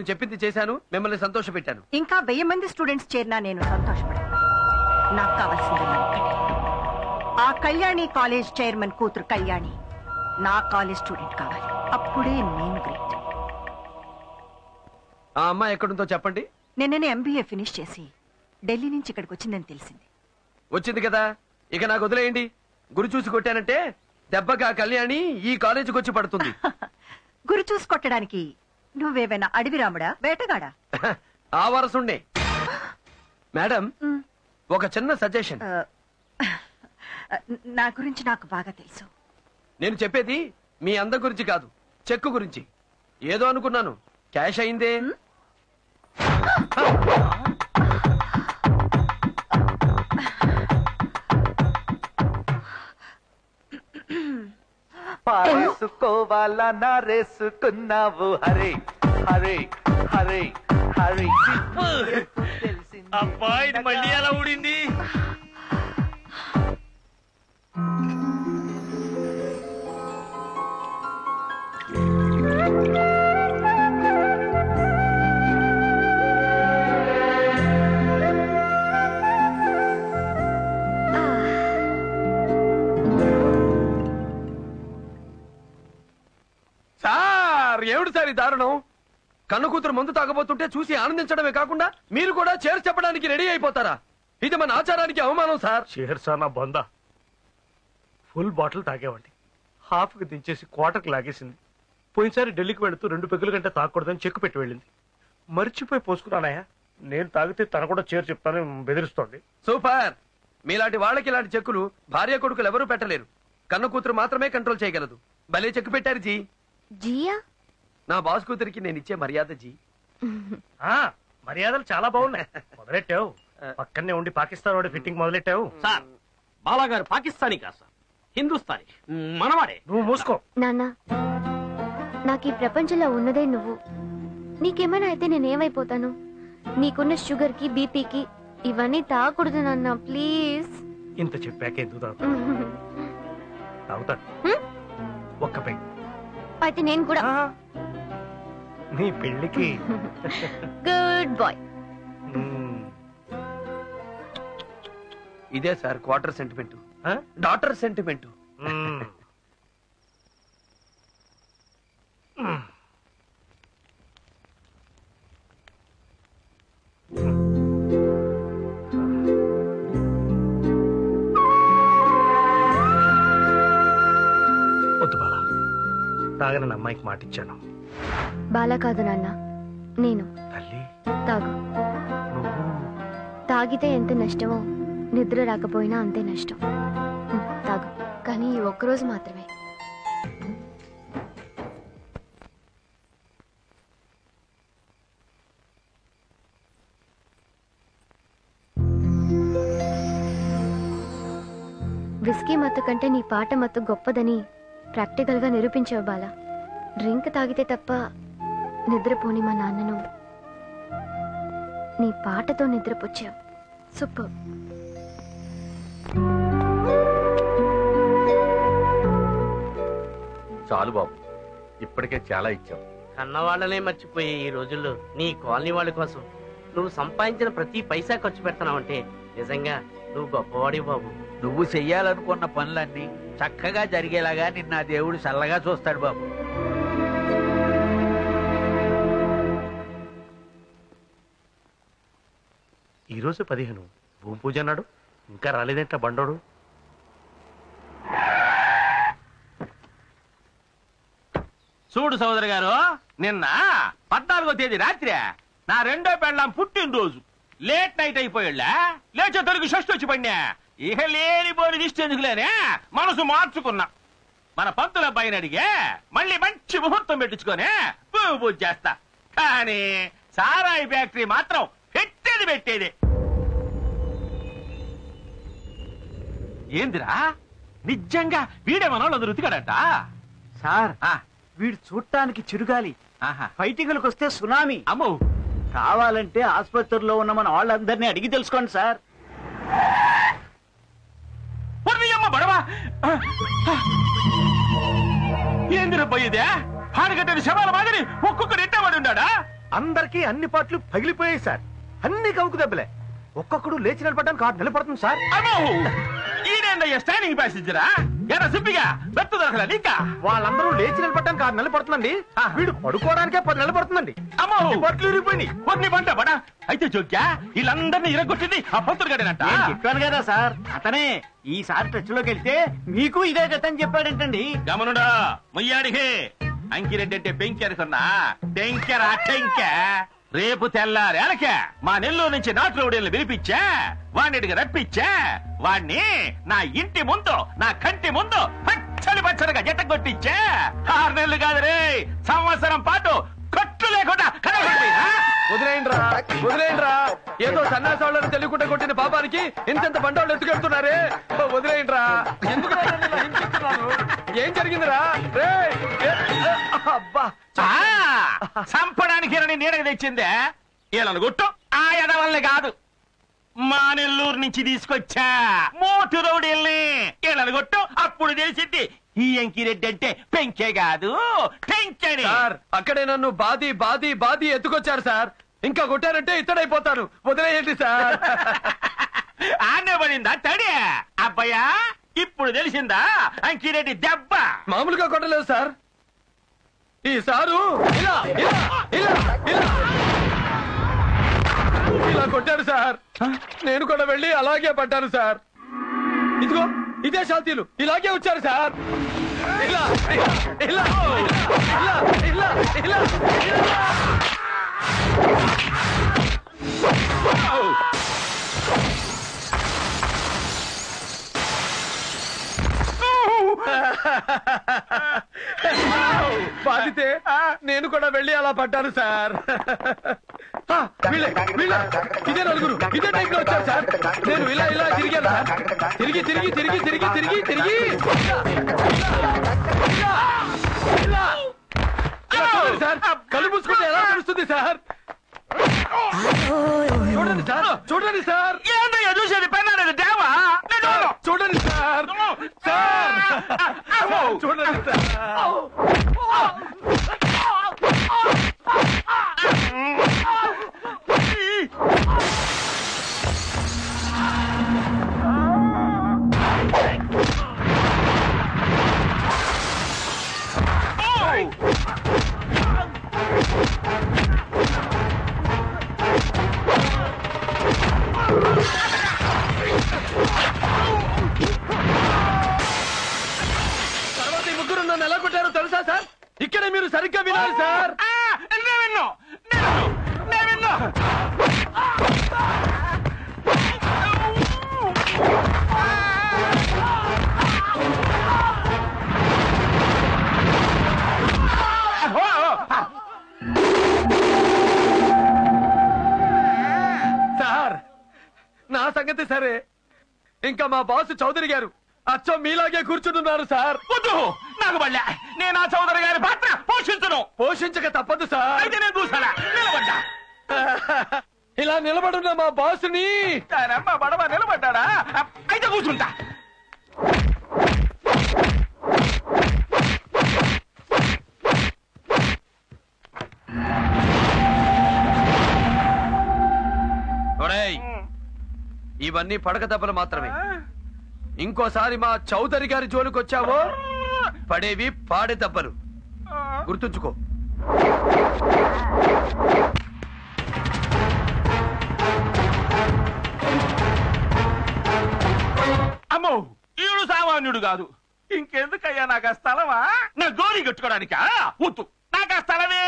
నేను చెప్పింది చేశాను మిమ్మల్ని సంతోష పెట్టాను ఇంకా వెయ్యి మంది స్టూడెంట్స్ చేరినా నేను సంతోషపడను నాకు కావాల్సింది నా ఒక్కటే. ఆ కళ్యాణి కాలేజ్ చైర్మన్ కూతురు కళ్యాణి నా కాలేజ్ స్టూడెంట్ కావాలి అప్పుడే నేను గ్రేట్ ఆ అమ్మాయి ఎక్కడుందో చెప్పండి నిన్ననే ఎంబీఏ ఫినిష్ చేసి ఢిల్లీ నుంచి ఇక్కడికి వచ్చిందని తెలిసింది వచ్చింది కదా ఇక నాకు వదిలేయండి గురి చూసి కొట్టానంటే దెబ్బగా కళ్యాణి ఈ కాలేజీకి వచ్చి పడుతుంది గురి చూసి కొట్టడానికి నువ్వేవైనా అడవి రాముడా వేటగాడా ఆ వరసుండే మేడం ఒక చిన్న సజెషన్ ఆ, నా గురించి నాకు బాగా తెలుసు నేను చెప్పేది మీ అందం గురించి కాదు చెక్కు గురించి ఏదో అనుకున్నాను క్యాష్ అయిందే పారేసుకోవాలా నారేసుకున్నావు హరే హరే హరే హరే అబ్బా ఇది మళ్ళీ ఎలా ఊడింది సార్ ఏమిటి సార్ ఈ దారుణం కన్ను కూతురు మందు తాగబోతుంటే చూసి ఆనందించడమే కాకుండా మీరు కూడా చేర్చి చెప్పడానికి రెడీ అయిపోతారా ఇది మన ఆచారానికి అవమానం సార్ షేర్సా నా బొంద ఫుల్ బాటిల్ తాగేవండి హాఫ్ కి దించేసి క్వార్టర్కి లాగేసింది పోయినసారి ఢిల్లీకి వెళుతూ రెండు పెగ్గుల కంటే తాగకూడదని చెక్కు పెట్టి వెళ్ళింది మర్చిపోయి పోసుకున్నానయ్యా నేను తాగితే తన కూడా చేరు చెప్తానని బెదిరిస్తోంది సూపర్ మీలాంటి వాళ్ళకి ఇలాంటి చెక్కులు భార్య కొడుకులు ఎవరూ పెట్టలేరు కన్ను కూతురు మాత్రమే కంట్రోల్ చేయగలదు భలే చెక్కు పెట్టారు జీ జియా నా బాస్ కూతురికి నేను ఇచ్చే మర్యాద జీ ఆ మర్యాదలు చాలా బాగున్నాయి మొదలెట్టావు పక్కనే ఉండి పాకిస్తాన్ వాడి ఫిట్టింగ్ మొదలెట్టావు సార్ బాలాగారు పాకిస్తానీ కాదు సార్ హిందుస్థానీ మనవాడే నువ్వు మూసుకో నాన్న నాకు ఈ ప్రపంచంలో ఉన్నదే నువ్వు నీకేమైనా అయితే నేనేమైపోతాను నీకున్న షుగర్ కి బీపీకి ఇవన్నీ తాగకూడదు నాన్న ప్లీజ్ ఇంత చెప్పాక ఎందుకు తాగుతా తాగుతాను హ్మ్? ఒక్క పెగ్ అయితే నేను కూడా ఆ, నీ పెళ్ళికి గుడ్ బాయ్ మ్మ్. ఇదే సార్ క్వార్టర్ సెంటిమెంట్ ఆ? డాటర్ సెంటిమెంట్ మ్మ్. మ్మ్. వద్దు బాలా తాగనని అమ్మాయికి మాట ఇచ్చాను బాలా కాదు నాన్న నేను తల్లి తాగు నువ్వు తాగితే ఎంత నష్టమో నిద్ర రాకపోయినా అంతే నష్టం హ్మ్, తాగు కానీ ఈ ఒక్కరోజు మాత్రమే విస్కీ మత్తు కంటే నీ పాట మత్తు గొప్పదని ప్రాక్టికల్గా నిరూపించావు బాలా డ్రింక్ తాగితే తప్ప నిద్రపోని మా నాన్నను నీ పాటతో నిద్రపుచ్చావు సూపర్ చాలు బాబు ఇప్పటికే చాలా ఇచ్చాం కన్నవాళ్ళనే మర్చిపోయే ఈ రోజుల్లో నీ కాలనీ వాళ్ళ కోసం నువ్వు సంపాదించిన ప్రతి పైసా ఖర్చు పెడుతున్నావంటే నిజంగా నువ్వు గొప్పవాడి బాబు నువ్వు చెయ్యాలనుకున్న పనులన్నీ చక్కగా జరిగేలాగా నిన్న ఆ దేవుడు చల్లగా చూస్తాడు బాబు ఈ రోజు పదిహేను భూమి పూజ అన్నాడు ఇంకా రాలేదేంట బండోడు చూడు సోదరు గారు నిన్న పద్నాలుగో తేదీ రాత్రి నా రెండో పెళ్ళాం పుట్టినరోజు లేట్ నైట్ అయిపోయాళ్ళ లేచే తొలగి షష్టి వచ్చి పడినా ఇక లేని పోని దిష్టి ఎందుకులేనే మనసు మార్చుకున్నా మన పంతుల అబ్బాయిని అడిగే మళ్ళీ మంచి ముహూర్తం పెట్టించుకొని పువ్వు పూజ చేస్తా కానీ సారాయి ఫ్యాక్టరీ మాత్రం పెట్టేది పెట్టేది ఏందిరా నిజంగా వీడే మనోళ్ళు రుతికాడట సార్ ఆ, వీడు చూడటానికి చిరుగాలి ఆహా. ఫైటింగ్లకు వస్తే సునామీ అమ్మో కావాలంటే ఆసుపత్రిలో ఉన్న మన వాళ్ళందరినీ అడిగి తెలుసుకోండి సార్ పొర్రియమ్మ బడవా ఏందిరా పోయేదే ఆడగట్టని శవాల మాదిరి ఒక్కొక్కడు ఎట్టబడి ఉన్నాడా అందరికీ అన్ని పాటలు పగిలిపోయాయి సార్ అన్ని కవుకు దెబ్బలే ఒక్కొక్కడు లేచి నిలబడడానికి ఆరు నిలబడుతుంది సార్ అమ్మో ఈడేందయ్య స్టాండింగ్ ప్యాసింజరా ఎరా సిప్పిగా బెత్త దొరకలే నీకా వాళ్ళందరూ లేచి నిలబడడానికి ఆరు నిలబడుతుందండి వీడు పడుకోవడానికే పది నిలబడుతుందండి అమ్మో బట్టలు ఇరిగిపోయినాయి కొన్ని పంట పడా అయితే జోక్యా వీళ్ళందరినీ ఇరగొట్టింది ఆ పంతులు గడేనంట చెప్పాను కదా సార్ అతనే ఈసారి టచ్ లోకి వెళ్తే మీకు ఇదే గతని చెప్పాడంటండి గమనుడా ముయ్యాడికి అంకిరెడ్డి అంటే పెంకి అనుకున్నా టెంకెరా టెంకె రేపు తెల్లారేలకే మా నెల్లూరు నుంచి నాటు రౌడీలను పిలిపించా వాడిని రప్పించా వాణ్ణి నా ఇంటి ముందు నా కంటి ముందు పచ్చడి పచ్చడిగా జట్ట కొట్టించా ఆరు నెలలు కాదు రే సంవత్సరం పాటు కొట్టు లేకుండా కనబడిపోయినా వదిలేయండిరా వదిలేయండిరా ఏదో సన్నాసాలను తెలియకుండా కొట్టిన పాపానికి ఇంతెంత బండోళ్ళు ఎత్తుకెళ్తున్నారే ఓ, వదిలేయండిరా ఎందుకు నన్ను ఇలా హింసిస్తున్నారు? ఏం జరిగిందిరా రేయ్, ఏ, ఏ, అబ్బా ఆ, చంపడానికి ఇరని నీడకి తెచ్చిందే వీళ్ళను గుట్టు ఆ ఎదవల్ని కాదు మా నెల్లూరు నుంచి తీసుకొచ్చా మోటు రౌడీల్ని వీళ్ళని కొట్టు అప్పుడు తెలిసింది ఈ అంకిరెడ్డి అంటే పెంకే కాదు టెంకెని సార్ అక్కడే నన్ను బాది బాది బాది ఎత్తుకొచ్చారు సార్ ఇంకా కొట్టారంటే ఇత్తడైపోతారు వదిలేయండి సార్ ఆనే పడిందా తడి అబ్బయ్యా ఇప్పుడు తెలిసిందా అంకిరెడ్డి దెబ్బ మామూలుగా కొట్టలేదు సార్ ఈ సారు ఇలా ఇలా ఇలా ఇలా ఇలా కొట్టాడు సార్ నేను కూడా వెళ్ళి అలాగే పడ్డాను సార్ ఇదిగో ఇదే శాంతిలు ఇలాగే వచ్చారు సార్ ఇలా ఇలా ఇలా ఇలా ఇలా ఇలా ఇలా బాధితే నేను కూడా వెళ్ళి అలా పడ్డాను సార్ ఆ, వీళ్ళే, వీళ్ళే. ఇదే నలుగురు ఇదే టైప్ లో వచ్చారు సార్ నేను ఇలా ఇలా తిరిగాను సార్ తిరిగి తిరిగి తిరిగి తిరిగి తిరిగి తిరిగి ఇలా, ఇలా, ఇలా. ఇలా చూడండి సార్ కళ్ళు మూసుకుంటే ఎలా తెలుస్తుంది సార్ చూడండి సార్ చూడండి సార్ ఏందయ్యా చూసేది పెన్నాడది దేవా నేను చూడండి సార్ సార్ సార్, చూడండి సార్ తర్వాత ఈ ముగ్గురు నన్ను ఎలా కొట్టారో తెలుసా సార్ ఇక్కడే మీరు సరిగ్గా వినాలి సార్ ఆ, నేను విన్ను నేను నేను విన్ను సార్ నా సంగతి సరే ఇంకా మా బాస్ చౌదరి గారు అచ్చం మీలాగే కూర్చుంటున్నారు సార్ వద్దు నాకు మళ్ళా నేను ఆ చౌదరి గారి పాత్ర పోషించను పోషించక తప్పదు సార్ అయితే నేను చూసాలా నిలబడ్డా ఇలా నిలబడున్న మా బాస్ని దానమ్మ బడవ నిలబడ్డా అయితే కూర్చుంటా ఒరేయ్, ఇవన్నీ పడక దెబ్బలు మాత్రమే ఇంకోసారి మా చౌదరి గారి జోలికి వచ్చావో పడేవి పాడే దెబ్బలు గుర్తుంచుకో అమ్మో ఈడు సామాన్యుడు కాదు ఇంకెందుకయ్యా నాకు ఆ స్థలమా నా గోరి కట్టుకోవడానికా వద్దు నాకు ఆ స్థలమే